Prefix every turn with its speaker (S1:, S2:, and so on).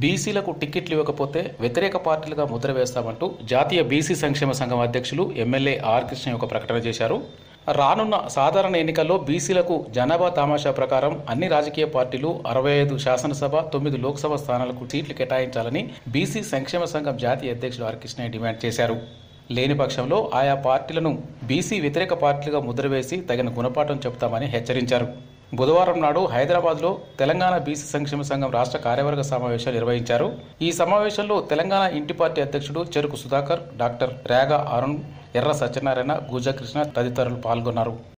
S1: బీసీలకు టికెట్లు ఇవ్వకపోతే వ్యతిరేక పార్టీలుగా ముద్ర వేస్తామంటూ జాతీయ బీసీ సంక్షేమ సంఘం అధ్యక్షులు ఎమ్మెల్యే ఆర్ కృష్ణ ఒక ప్రకటన చేశారు రానున్న సాధారణ ఎన్నికల్లో బీసీలకు జనాభా తమాషా ప్రకారం అన్ని రాజకీయ పార్టీలు అరవై ఐదు శాసనసభ తొమ్మిది లోక్సభ స్థానాలకు సీట్లు కేటాయించాలని బీసీ సంక్షేమ సంఘం జాతీయ అధ్యక్షులు ఆర్ కృష్ణ డిమాండ్ చేశారు లేని పక్షంలో ఆయా పార్టీలను బీసీ వ్యతిరేక పార్టీలుగా ముద్రవేసి తగిన గుణపాఠం చెబుతామని హెచ్చరించారు బుధవారం నాడు హైదరాబాద్లో తెలంగాణ బీసీ సంక్షేమ సంఘం రాష్ట్ర కార్యవర్గ సమావేశం నిర్వహించారు ఈ సమావేశంలో తెలంగాణ ఇంటి పార్టీ అధ్యక్షుడు చెరుకు సుధాకర్ డాక్టర్ రేగా అరుణ్ ఎర్ర సత్యనారాయణ గుజకృష్ణ తదితరులు పాల్గొన్నారు